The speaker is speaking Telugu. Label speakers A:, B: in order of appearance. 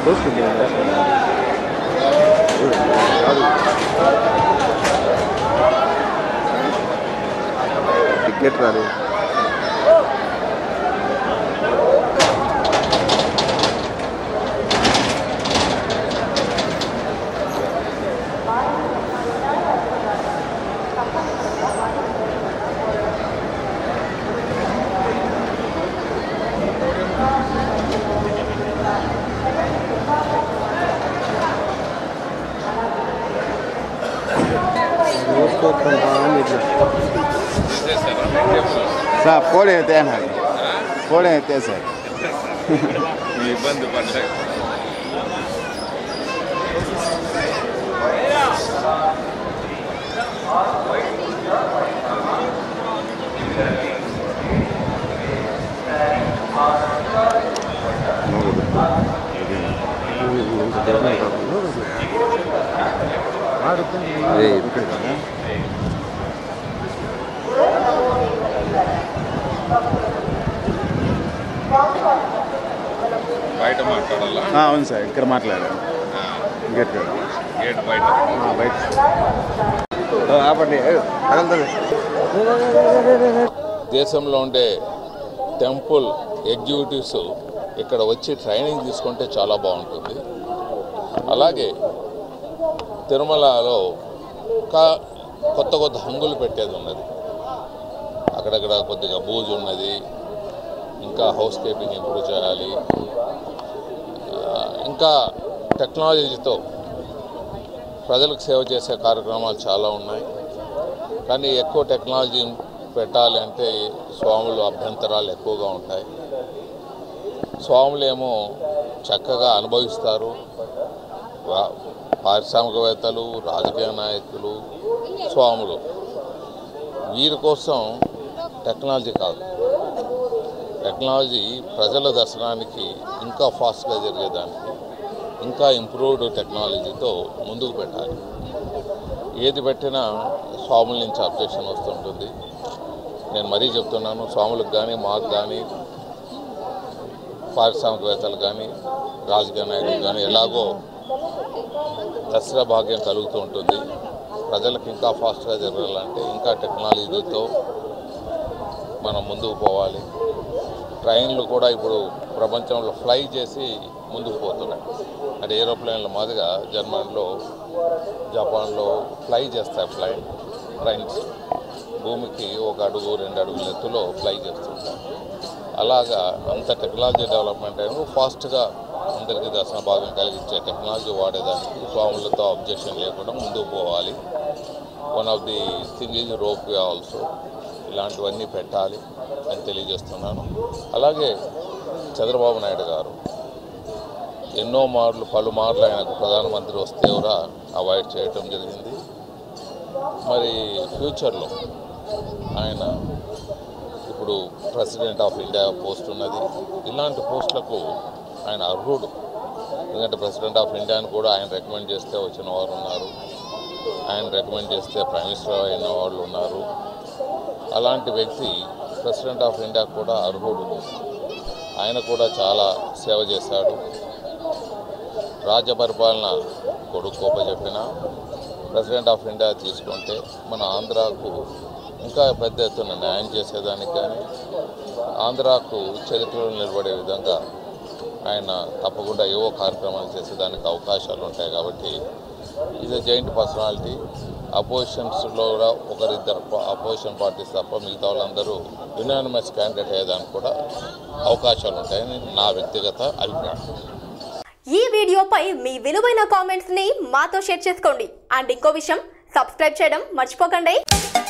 A: టికెట్ రాలేదు సార్ ఫోన్ అయితే నాకు ఫోన్ అయితే సార్
B: ఇబ్బంది పడలేదు
A: అదే ఇక్కడ కదా
B: బయట మాట్లాడాలా
A: ఆ, అవును సార్ ఇక్కడ మాట్లాడాను గేట్ కాడ.
B: గేట్ బయట
A: ఆ, బయట ఆ, ఆపండి ఏ, తగలుతుంది
B: దేశంలో ఉండే టెంపుల్ ఎగ్జిక్యూటివ్స్ ఇక్కడ వచ్చి ట్రైనింగ్ తీసుకుంటే చాలా బాగుంటుంది అలాగే తిరుమలలో కా కొత్త కొత్త హంగులు పెట్టేది ఉన్నది అక్కడక్కడ కొద్దిగా బూజు ఉన్నది ఇంకా హౌస్ కీపింగ్ ఇంప్రూవ్ చేయాలి ఆ, ఇంకా టెక్నాలజీతో ప్రజలకు సేవ చేసే కార్యక్రమాలు చాలా ఉన్నాయి కానీ ఎక్కువ టెక్నాలజీ పెట్టాలి అంటే స్వాములు అభ్యంతరాలు ఎక్కువగా ఉంటాయి స్వాములేమో చక్కగా అనుభవిస్తారు వా- పారిశ్రామికవేత్తలు రాజకీయ నాయకులు స్వాములు వీరి కోసం టెక్నాలజీ కాదు టెక్నాలజీ ప్రజల దర్శనానికి ఇంకా ఫాస్ట్గా జరిగేదానికి ఇంకా ఇంప్రూవ్డ్ టెక్నాలజీతో ముందుకు పెట్టాలి ఏది పెట్టినా స్వాముల నుంచి అబ్జెక్షన్ వస్తుంటుంది నేను మరీ చెప్తున్నాను స్వాములకు కానీ మాకు కానీ పారిశ్రామికవేత్తలు కానీ రాజకీయ నాయకులు కానీ ఎలాగో దసరా భాగ్యం కలుగుతూ ఉంటుంది ప్రజలకు ఇంకా ఫాస్ట్గా జరగాలంటే ఇంకా టెక్నాలజీతో మనం ముందుకు పోవాలి ట్రైన్లు కూడా ఇప్పుడు ప్రపంచంలో ఫ్లై చేసి ముందుకు పోతున్నాయి అంటే ఏరోప్లేన్ల మాదిరిగా జర్మనీలో జపాన్లో ఫ్లై చేస్తాయి ఫ్లైన్ ట్రైన్స్ భూమికి ఒక అడుగు రెండు అడుగుల ఎత్తులో ఫ్లై చేస్తుంటాయి అలాగా అంత టెక్నాలజీ డెవలప్మెంట్ అయిన ఫాస్ట్గా అందరికీ దర్శన భాగం కలిగించే టెక్నాలజీ వాడేదానికి స్వాములతో అబ్జెక్షన్ లేకుండా ముందుకు పోవాలి one of the thing is ropeway also ఇలాంటివన్నీ పెట్టాలి అని తెలియజేస్తున్నాను అలాగే చంద్రబాబు నాయుడు గారు ఎన్నో మార్లు పలుమార్లు ఆయనకు ప్రధానమంత్రి వస్తే కూడా అవాయిడ్ చేయటం జరిగింది మరి ఫ్యూచర్లో ఆయన ఇప్పుడు ప్రెసిడెంట్ ఆఫ్ ఇండియా పోస్ట్ ఉన్నది ఇలాంటి పోస్టులకు ఆయన అర్హుడు ఎందుకంటే ప్రెసిడెంట్ ఆఫ్ ఇండియాని కూడా ఆయన రికమెండ్ చేస్తే వచ్చిన వారు ఉన్నారు ఆయన రికమెండ్ చేస్తే ప్రైమ్ మినిస్టర్ అయిన వాళ్ళు ఉన్నారు అలాంటి వ్యక్తి ప్రెసిడెంట్ ఆఫ్ ఇండియా కూడా అర్హుడు ఆయన కూడా చాలా సేవ చేశాడు రాజ్య పరిపాలన కొడుకు గొప్ప చెప్పిన ప్రెసిడెంట్ ఆఫ్ ఇండియా తీసుకుంటే మన ఆంధ్రాకు ఇంకా పెద్ద ఎత్తున న్యాయం చేసేదానికి కానీ ఆంధ్రాకు చరిత్రలో నిలబడే విధంగా ఆయన తప్పకుండా ఏవో కార్యక్రమాలు చేసేదానికి అవకాశాలు ఉంటాయి కాబట్టి ఇది జైంట్ పర్సనాలిటీ అపోజిషన్స్లో కూడా ఒకరిద్దరు అపోజిషన్ పార్టీస్ తప్ప మిగతా వాళ్ళందరూ యునానిమస్ క్యాండిడేట్ అయ్యేదానికి కూడా అవకాశాలు ఉంటాయని నా వ్యక్తిగత అభిప్రాయం
C: ఈ వీడియోపై మీ విలువైన కామెంట్స్ ని మాతో షేర్ చేసుకోండి అండ్ ఇంకో విషయం సబ్స్క్రైబ్ చేయడం మర్చిపోకండి